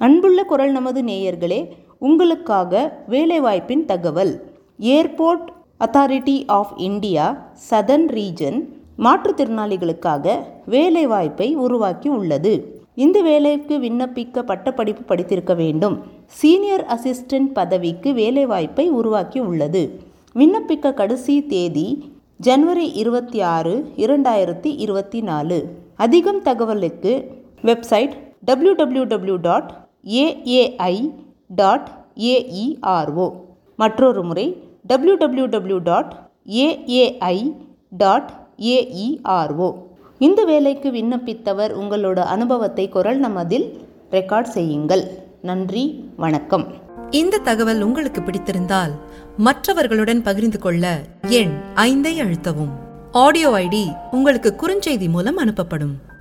அன்புள்ள குரல் நமது நேயர்களே உங்களுக்காக வேலைவாய்ப்பின் தகவல் airport authority of India southern region மாற்றுத்திறனாளிகளுக்காக வேலைவாய்ப்பை உருவாக்கி உள்ளது இந்த வேலைக்கு விண்ணப்பிக்க பட்டப்படிப்பு படித்திருக்க வேண்டும் சீனியர் அசிஸ்டன்ட் பதவிக்கு வேலைவாய்ப்பை உருவாக்கி உள்ளது விண்ணப்பிக்க கடைசி தேதி ஜனவரி இருபத்தி ஆறு இரண்டாயிரத்தி இருபத்தி நாலு அதிகம் தகவலுக்கு website W W W dot A A I dot A E R O மற்றொரு முறை W W W dot A A I dot A E R O இந்த வேலைக்கு விண்ணப்பித்தவர் உங்களோட அனுபவத்தை குரல் நமதில் ரெக்கார்ட் செய்யுங்கள் நன்றி வணக்கம் இந்த தகவல் உங்களுக்கு பிடித்திருந்தால் மற்றவர்களுடன் பகிர்ந்து கொள்ள எண் ஐந்தை அழுத்தவும் ஆடியோ ஐடி உங்களுக்கு குறுஞ்செய்தி மூலம் அனுப்பப்படும்